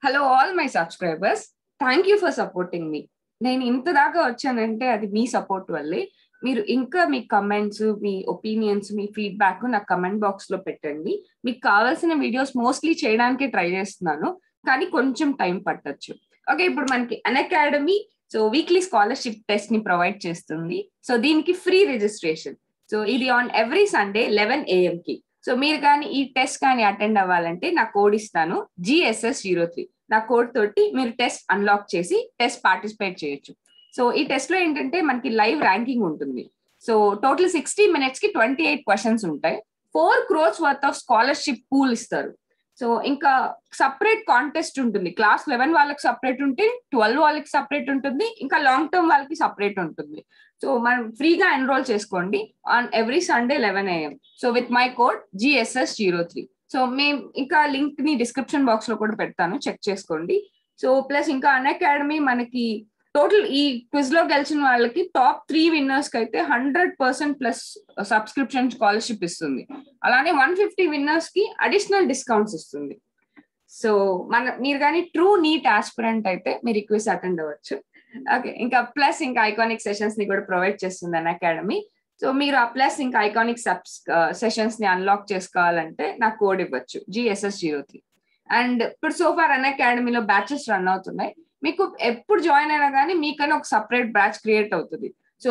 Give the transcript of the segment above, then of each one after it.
hello all my subscribers thank you for supporting మీ నేను ఇంత దాకా వచ్చానంటే అది మీ సపోర్ట్ వల్లే మీరు ఇంకా మీ కమెంట్స్ మీ ఒపీనియన్స్ మీ ఫీడ్బ్యాక్ నాకు కమెంట్ బాక్స్ లో పెట్టండి మీకు కావాల్సిన వీడియోస్ మోస్ట్లీ చేయడానికి ట్రై చేస్తున్నాను కానీ కొంచెం టైం పట్టచ్చు ఓకే ఇప్పుడు మనకి Unacademy so weekly scholarship test ని ప్రొవైడ్ చేస్తుంది సో దీనికి ఫ్రీ రిజిస్ట్రేషన్ సో ఇది on every Sunday eleven AM కి సో మీరు కానీ ఈ టెస్ట్ కానీ అటెండ్ అవ్వాలంటే నా కోడ్ ఇస్తాను జిఎస్ఎస్ జీరో త్రీ నా కోడ్ తోటి మీరు టెస్ట్ అన్లాక్ చేసి టెస్ట్ పార్టిసిపేట్ చేయొచ్చు సో ఈ టెస్ట్ లో ఏంటంటే మనకి లైవ్ ర్యాంకింగ్ ఉంటుంది సో టోటల్ సిక్స్టీ మినిట్స్ కి ట్వంటీ ఎయిట్ క్వశ్చన్స్ ఉంటాయి four crores worth of scholarship pool ఇస్తారు సో ఇంకా సపరేట్ కాంటెస్ట్ ఉంటుంది క్లాస్ లెవెన్ వాళ్ళకి సపరేట్ ఉంటే ట్వెల్వ్ వాళ్ళకి సపరేట్ ఉంటుంది ఇంకా లాంగ్ టర్మ్ వాళ్ళకి సపరేట్ ఉంటుంది సో మనం ఫ్రీగా ఎన్రోల్ చేసుకోండి on every Sunday eleven AM so with my code GSS zero three so మేము ఇంకా లింక్ ని డిస్క్రిప్షన్ బాక్స్ లో కూడా పెడతాను చెక్ చేసుకోండి సో ప్లస్ ఇంకా అన్ అకాడమీ మనకి టోటల్ ఈ క్విజ్ లో గెలిచిన వాళ్ళకి టాప్ త్రీ విన్నర్స్ కి అయితే hundred percent plus subscription scholarship ఇస్తుంది అలానే వన్ ఫిఫ్టీ విన్నర్స్ కి అడిషనల్ డిస్కౌంట్స్ ఇస్తుంది సో మన మీరు కానీ ట్రూ నీట్ ఆస్పిరెంట్ అయితే మీరు క్విజ్ అటెండ్ అవ్వచ్చు ఓకే ఇంకా ప్లస్ ఇంకా ఐకానిక్ సెషన్స్ ని కూడా ప్రొవైడ్ చేస్తుంది అన్ అకాడమీ సో మీరు ఆ ప్లస్ ఇంకా ఐకానిక్ సబ్స్ సెషన్స్ ని అన్లాక్ చేసుకోవాలంటే నాకు కోడ్ ఇవ్వచ్చు జిఎస్ఎస్ జీరో త్రీ అండ్ ఇప్పుడు సోఫార్ అన్ అకాడమీలో బ్యాచెస్ రన్ అవుతున్నాయి మీకు ఎప్పుడు జాయిన్ అయినా కానీ మీకని ఒక సపరేట్ బ్యాచ్ క్రియేట్ అవుతుంది సో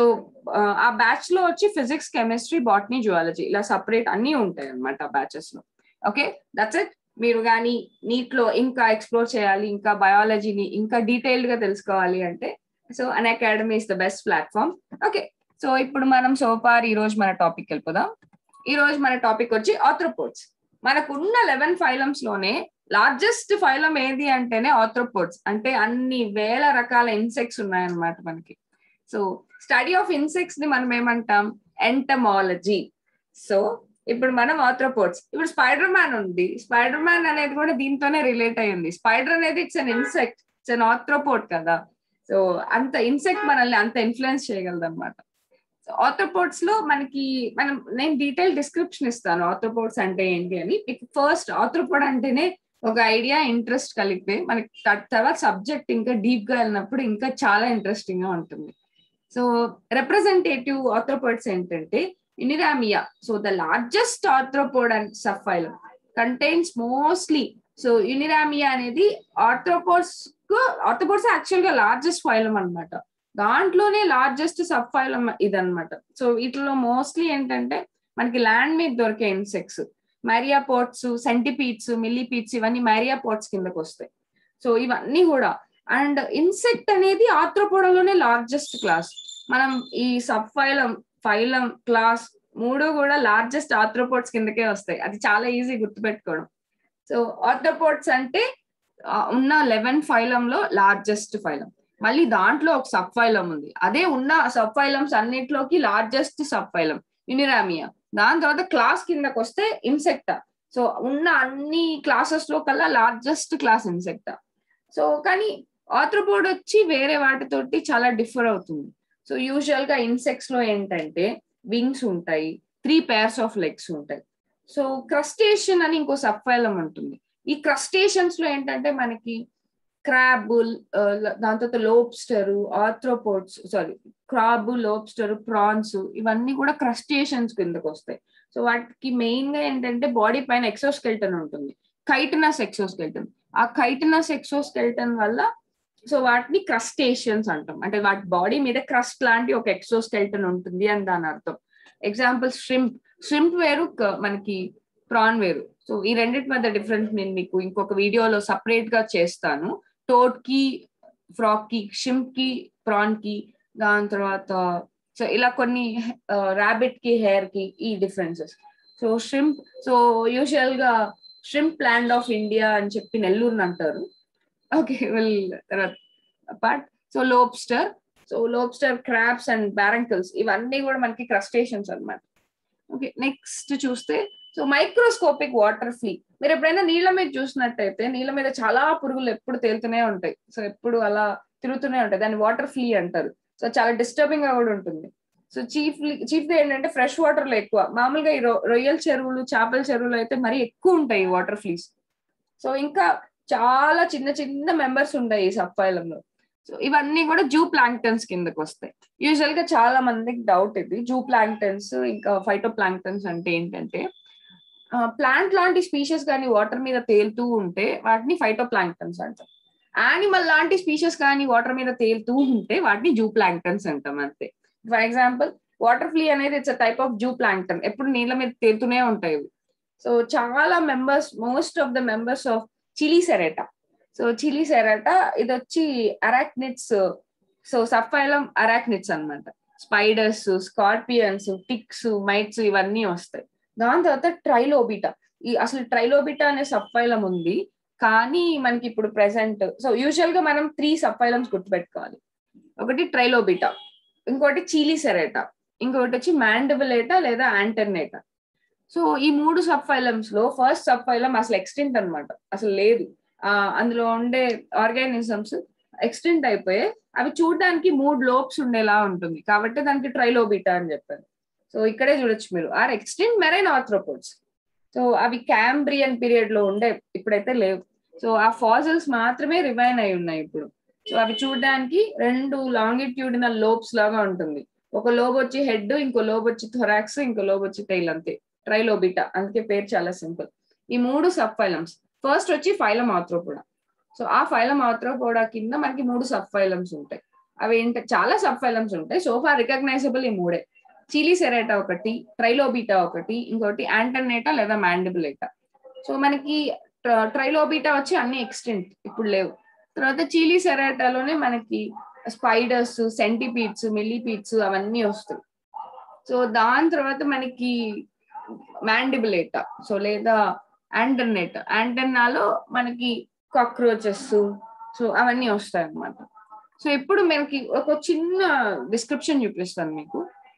ఆ బ్యాచ్ లో వచ్చి ఫిజిక్స్ కెమిస్ట్రీ బాటనీ జువాలజీ ఇలా సపరేట్ అన్ని ఉంటాయి అనమాట ఆ బ్యాచెస్ లో ఓకే దట్స్ ఇట్ మీరు కానీ నీట్ లో ఇంకా ఎక్స్ప్లోర్ చేయాలి ఇంకా బయాలజీని ఇంకా డీటెయిల్డ్ గా తెలుసుకోవాలి అంటే so Unacademy is the best platform okay so ఇప్పుడు మనం సోఫార్ ఈ రోజు మన టాపిక్ వెళ్ళిపోదాం ఈ రోజు మన టాపిక్ వచ్చి ఆథ్రోపోడ్స్ మనకున్న లెవెన్ ఫైలమ్స్ లోనే లార్జెస్ట్ ఫైలం ఏది అంటేనే ఆథ్రోపోడ్స్ అంటే అన్ని వేల రకాల ఇన్సెక్ట్స్ ఉన్నాయన్నమాట మనకి సో స్టడీ ఆఫ్ ఇన్సెక్ట్స్ ని మనం ఏమంటాం ఎంటమాలజీ సో ఇప్పుడు మనం ఆథ్రోపోడ్స్ ఇప్పుడు స్పైడర్ మ్యాన్ ఉంది స్పైడర్ మ్యాన్ అనేది కూడా దీంతోనే రిలేట్ అయ్యింది స్పైడర్ అనేది it's an insect it's an arthropod కదా సో అంత ఇన్సెక్ట్ మనల్ని అంత ఇన్ఫ్లుయెన్స్ చేయగలదు అనమాట ఆథ్రోపోడ్స్ లో మనకి మనం నేను డీటెయిల్ డిస్క్రిప్షన్ ఇస్తాను ఆథ్రోపోడ్స్ అంటే ఏంటి అని మీకు ఫస్ట్ ఆథ్రోపోడ్ అంటేనే ఒక ఐడియా ఇంట్రెస్ట్ కలిగితే మనకి తర్వాత సబ్జెక్ట్ ఇంకా డీప్ గా వెళ్ళినప్పుడు ఇంకా చాలా ఇంట్రెస్టింగ్ గా ఉంటుంది సో రిప్రజెంటేటివ్ ఆథ్రోపోడ్స్ ఏంటంటే Uniramia so the largest arthropod and sub phylum contains mostly so Uniramia అనేది ఆర్థ్రోపోడ్స్ ఆర్థ్రోపోడ్స్ యాక్చువల్ గా లార్జెస్ట్ ఫైలం అనమాట దాంట్లోనే లార్జెస్ట్ సబ్ ఫైలం ఇదనమాట సో వీటిలో మోస్ట్లీ ఏంటంటే మనకి ల్యాండ్ మీద దొరికే insects myriapods centipedes millipedes ఇవన్నీ మ్యారియా పోర్ట్స్ కిందకు వస్తాయి సో ఇవన్నీ కూడా అండ్ ఇన్సెక్ట్ అనేది ఆర్థ్రోపోడలోనే లార్జెస్ట్ క్లాస్ మనం ఈ సబ్ ఫైలం ఫైలం క్లాస్ మూడు కూడా లార్జెస్ట్ ఆర్థ్రోపోడ్స్ కిందకే వస్తాయి అది చాలా ఈజీ గుర్తుపెట్టుకోవడం సో ఆర్థ్రోపోడ్స్ అంటే ఉన్న లెవెన్ ఫైలం లో లార్జెస్ట్ ఫైలం మళ్ళీ దాంట్లో ఒక సబ్ ఫైలం ఉంది అదే ఉన్న సబ్ ఫైలమ్స్ అన్నిట్లోకి లార్జెస్ట్ సబ్ ఫైలం యునిరామియా దాని తర్వాత క్లాస్ కిందకి వస్తే ఇన్సెక్టా సో ఉన్న అన్ని క్లాసెస్ లో కల్లా లార్జెస్ట్ క్లాస్ ఇన్సెక్టా సో కానీ ఆథ్రోపోడ్ వచ్చి వేరే వాటితోటి చాలా డిఫర్ అవుతుంది సో యూజువల్ గా ఇన్సెక్ట్స్ లో ఏంటంటే వింగ్స్ ఉంటాయి త్రీ పేర్స్ ఆఫ్ లెగ్స్ ఉంటాయి సో క్రస్టేషన్ అని ఇంకో సబ్ ఫైలం ఉంటుంది ఈ క్రస్టేషన్స్ లో ఏంటంటే మనకి క్రాబ్ దాని తర్వాత lobster arthropods sorry crab lobster prawns ఇవన్నీ కూడా క్రస్టేషన్స్ కిందకు వస్తాయి సో వాటికి మెయిన్ గా ఏంటంటే బాడీ పైన ఎక్సోస్కెల్టన్ ఉంటుంది కైటనస్ ఎక్సోస్కెల్టన్ ఆ కైటనస్ ఎక్సోస్కెల్టన్ వల్ల సో వాటిని క్రస్టేషన్స్ అంటాం అంటే వాటి బాడీ మీద క్రస్ట్ లాంటి ఒక ఎక్సోస్కెల్టన్ ఉంటుంది అని దాని అర్థం ఎగ్జాంపుల్ స్ట్రింప్ స్ట్రింప్ వేరు మనకి ప్రాన్ వేరు సో ఈ రెండింటి మధ్య డిఫరెన్స్ నేను మీకు ఇంకొక వీడియోలో సపరేట్ గా చేస్తాను టోట్ కి ఫ్రాక్ కి షింప్ కి ప్రాన్ కి దాని తర్వాత సో ఇలా కొన్ని ర్యాబిట్ కి హెయిర్ కి ఈ differences so shrimp so usual గా షింప్ ల్యాండ్ ఆఫ్ ఇండియా అని చెప్పి నెల్లూరు అంటారు ఓకే విల్ తర్వాత part so lobster so lobster crabs and barnacles ఇవన్నీ కూడా మనకి క్రస్టేషన్స్ అనమాట ఓకే నెక్స్ట్ చూస్తే సో మైక్రోస్కోపిక్ వాటర్ ఫ్లీ మీరు ఎప్పుడైనా నీళ్ళ మీద చూసినట్టయితే నీళ్ళ మీద చాలా పురుగులు ఎప్పుడు తేలుతూనే ఉంటాయి సో ఎప్పుడు అలా తిరుగుతూనే ఉంటాయి దాన్ని వాటర్ ఫ్లీ అంటారు సో చాలా డిస్టర్బింగ్ గా కూడా ఉంటుంది సో చీఫ్ చీఫ్ గా ఏంటంటే ఫ్రెష్ వాటర్ లో ఎక్కువ మామూలుగా ఈ రొయ్యల చెరువులు చేపల చెరువులు అయితే మరీ ఎక్కువ ఉంటాయి వాటర్ ఫ్లీస్ సో ఇంకా చాలా చిన్న చిన్న మెంబర్స్ ఉంటాయి ఈ సబ్ ఫైలంలో సో ఇవన్నీ కూడా జూ ప్లాంక్టన్స్ కిందకి వస్తాయి యూజువల్ గా చాలా మందికి డౌట్ ఇది జూ ప్లాంక్టన్స్ ఇంకా ఫైటో ప్లాంక్టన్స్ అంటే ఏంటంటే ప్లాంట్ లాంటి స్పీషెస్ కానీ వాటర్ మీద తేలుతూ ఉంటే వాటిని ఫైటో ప్లాంక్టన్స్ అంటాం యానిమల్ లాంటి స్పీషెస్ కానీ వాటర్ మీద తేలుతూ ఉంటే వాటిని జూ ప్లాంక్టన్స్ అంటాం అంతే ఫర్ ఎగ్జాంపుల్ వాటర్ ఫ్లీ అనేది it's type of zooplankton ఎప్పుడు నీళ్ళ మీద తేలుతూనే ఉంటాయి సో చాలా members most of the members of Chelicerata so Chelicerata ఇది వచ్చి అరాక్నిట్స్ సో సఫైలం అరాక్నిట్స్ అనమాట స్పైడర్స్ స్కార్పియన్స్ టిక్స్ మైట్స్ ఇవన్నీ వస్తాయి దాని తర్వాత ట్రైలోబిటా ఈ అసలు ట్రైలోబిటా అనే సబ్ఫైలం ఉంది కానీ మనకి ఇప్పుడు ప్రెసెంట్ సో యూజువల్ గా మనం త్రీ సబ్ఫైలమ్స్ గుర్తుపెట్టుకోవాలి ఒకటి ట్రైలోబిటా ఇంకోటి చీలీ సెరేటా ఇంకొకటి వచ్చి మ్యాండబులేటా లేదా యాంటర్నేటా సో ఈ మూడు సబ్ ఫైలమ్స్ లో ఫస్ట్ సబ్ ఫైలం అసలు ఎక్స్టెంట్ అనమాట అసలు లేదు ఆ అందులో ఉండే ఆర్గానిజమ్స్ ఎక్స్టెంట్ అయిపోయి అవి చూడడానికి మూడు లోబ్స్ ఉండేలా ఉంటుంది కాబట్టి దానికి ట్రైలోబిటా అని చెప్పారు సో ఇక్కడే చూడొచ్చు మీరు are extant marine arthropods so అవి క్యాంబ్రియన్ పీరియడ్ లో ఉండే ఇప్పుడైతే లేవు సో ఆ ఫాజల్స్ మాత్రమే రివైన్ అయి ఉన్నాయి ఇప్పుడు సో అవి చూడడానికి రెండు లాంగిట్యూడినల్ లోబ్స్ లాగా ఉంటుంది ఒక లోబ్ వచ్చి హెడ్ ఇంకో లోబ్ వచ్చి థొరాక్స్ ఇంకో లోబ్ వచ్చి టైల్ అంతే ట్రైలోబిటా అందుకే పేరు చాలా సింపుల్ ఈ మూడు సబ్ ఫైలమ్స్ ఫస్ట్ వచ్చి ఫైలం ఆర్థ్రోపోడా సో ఆ ఫైలం ఆర్థ్రోపోడా కింద మనకి మూడు సబ్ ఫైలమ్స్ ఉంటాయి అవి ఏంట చాలా సబ్ ఫైలమ్స్ ఉంటాయి సోఫా రికగ్నైజబుల్ ఈ మూడే చిలీ సెరేటా ఒకటి ట్రైలోబిటా ఒకటి ఇంకోటి యాంటర్నేటా లేదా మ్యాండిబులేటా సో మనకి ట్రైలోబిటా వచ్చి అన్ని ఎక్స్టెంట్ ఇప్పుడు లేవు తర్వాత చీలీ సెరాటాలోనే మనకి స్పైడర్స్ సెంటిపీడ్స్ మిల్లీపీడ్స్ అవన్నీ వస్తాయి సో దాని తర్వాత మనకి మ్యాండిబులేటా సో లేదా యాంటర్నేట్ యాంటర్నాలో మనకి కాక్రోచెస్ సో అవన్నీ వస్తాయి అన్నమాట సో ఇప్పుడు మనకి ఒక చిన్న డిస్క్రిప్షన్ చూపిస్తాను మీకు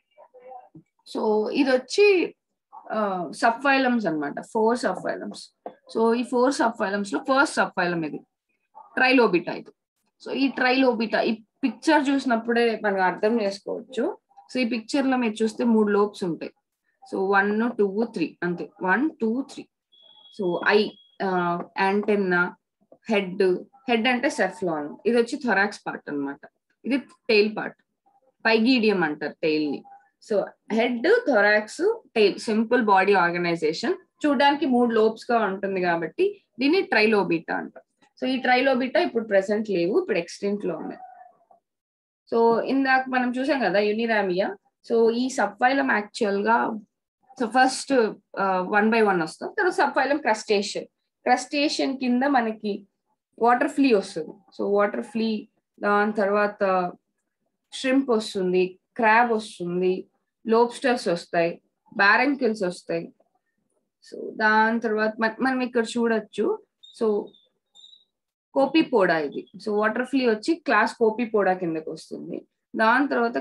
సో ఇది వచ్చి సబ్ ఫైలమ్స్ అనమాట ఫోర్ సబ్ ఫైలమ్స్ సో ఈ ఫోర్ సబ్ ఫైలమ్స్ లో ఫస్ట్ సబ్ ఫైలం ఇది ట్రైలోబిటా ఇది సో ఈ ట్రైలోబిటా ఈ పిక్చర్ చూసినప్పుడే మనం అర్థం చేసుకోవచ్చు సో ఈ పిక్చర్ లో మీరు చూస్తే మూడు లోబ్స్ ఉంటాయి సో వన్ టూ త్రీ అంతే one two three so eye antenna head head అంటే సెఫ్లాన్ ఇది వచ్చి థొరాక్స్ పార్ట్ అనమాట ఇది టెయిల్ పార్ట్ పైగీడియం అంటారు టెయిల్ ని so head thorax tail simple body organization చూడడానికి మూడు లోబ్స్ గా ఉంటుంది కాబట్టి దీన్ని ట్రైలోబిటా అంటారు సో ఈ ట్రైలోబిటా ఇప్పుడు ప్రెసెంట్ లేవు ఇప్పుడు ఎక్స్టెంట్ లో ఉన్నాయి సో ఇందాక మనం చూసాం కదా యునిరామియా సో ఈ సబ్ఫైలం యాక్చువల్ గా so first one by one వస్తాం తర్వాత సబ్ఫైలం క్రస్టేషన్ క్రస్టేషన్ కింద మనకి వాటర్ ఫ్లీ వస్తుంది సో వాటర్ ఫ్లీ దాని తర్వాత షింప్ వస్తుంది క్రాబ్ వస్తుంది లోబ్స్టర్స్ వస్తాయి బ్యారంకిల్స్ వస్తాయి సో దాని తర్వాత మనం ఇక్కడ చూడొచ్చు సో కోపిపోడా ఇది సో వాటర్ ఫ్లీ వచ్చి క్లాస్ కోపిపోడా కిందకి వస్తుంది దాని తర్వాత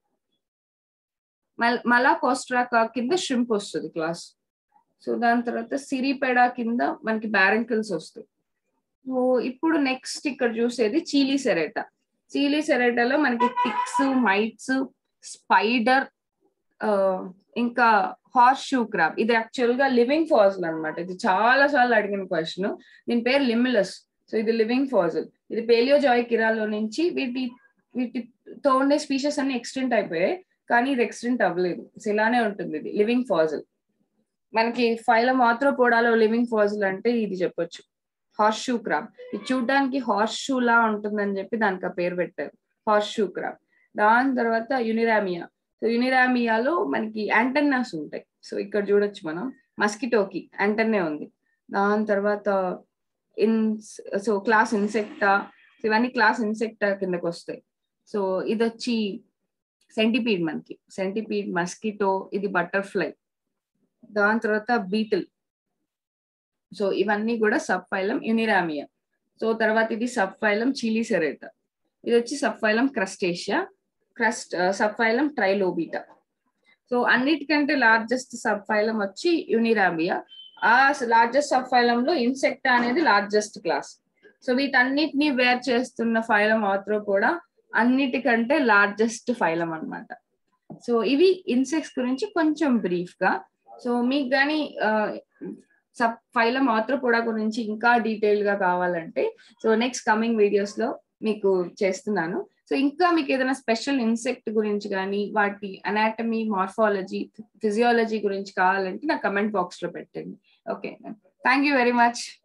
మలా కోస్ట్రాకా కింద షింప్ వస్తుంది క్లాస్ సో దాని తర్వాత సిరిపెడా కింద మనకి బ్యారంకిల్స్ వస్తాయి సో ఇప్పుడు నెక్స్ట్ ఇక్కడ చూసేది చీలీ సెరేటా చీలీ సెరేటాలో మనకి టిక్స్ మైట్స్ స్పైడర్ ఇంకా హార్స్ షూ క్రాబ్ ఇది యాక్చువల్ గా లివింగ్ ఫాజల్ అనమాట ఇది చాలా సార్లు అడిగిన క్వశ్చన్ దీని పేరు లిమిలస్ సో ఇది లివింగ్ ఫాజల్ ఇది పేలియోజాయ్ కిరాలో నుంచి వీటి వీటితో ఉండే స్పీషెస్ అన్ని ఎక్స్టెంట్ అయిపోయాయి కానీ ఇది ఎక్స్టెంట్ అవ్వలేదు సో ఇలానే ఉంటుంది ఇది లివింగ్ ఫాజల్ మనకి ఫైలం ఆథ్రోపోడాలో లివింగ్ ఫాజల్ అంటే ఇది చెప్పొచ్చు హార్స్ షూ క్రాబ్ ఇది చూడడానికి హార్స్ షూ లా ఉంటుందని చెప్పి దానికి ఆ పేరు పెట్టారు హార్స్ షూ క్రాబ్ దాని తర్వాత యునిరామియా సో యునిరామియాలో మనకి యాంటన్నాస్ ఉంటాయి సో ఇక్కడ చూడొచ్చు మనం మస్కిటోకి యాంటన్నే ఉంది దాని తర్వాత ఇన్ సో క్లాస్ ఇన్సెక్టా ఇవన్నీ క్లాస్ ఇన్సెక్టా కిందకి వస్తాయి సో ఇది వచ్చి సెంటిపీడ్ మనకి సెంటిపీడ్ మస్కిటో ఇది బటర్ఫ్లై దాని తర్వాత బీటిల్ సో ఇవన్నీ కూడా సబ్ ఫైలం యునిరామియా సో తర్వాత ఇది సబ్ ఫైలం చిలీ సెరేటా ఇది వచ్చి sub phylum Crustacea crust sub phylum Trilobita so అన్నిటికంటే లార్జెస్ట్ సబ్ ఫైలం వచ్చి యునిరామియా ఆ లార్జెస్ట్ సబ్ ఫైలంలో ఇన్సెక్టా అనేది లార్జెస్ట్ క్లాస్ సో వీటన్నిటిని వేర్ చేస్తున్న ఫైలం ఆత్రో కూడా అన్నిటికంటే లార్జెస్ట్ ఫైలం అనమాట సో ఇవి ఇన్సెక్ట్స్ గురించి కొంచెం బ్రీఫ్ గా సో మీకు కానీ సబ్ ఫైలం ఆర్థ్రోపోడా గురించి ఇంకా డీటెయిల్ గా కావాలంటే సో నెక్స్ట్ కమింగ్ వీడియోస్ లో మీకు చేస్తున్నాను సో ఇంకా మీకు ఏదైనా స్పెషల్ ఇన్సెక్ట్ గురించి కానీ వాటి అనాటమీ మార్ఫాలజీ ఫిజియాలజీ గురించి కావాలంటే నా కమెంట్ బాక్స్ లో పెట్టండి okay thank you very much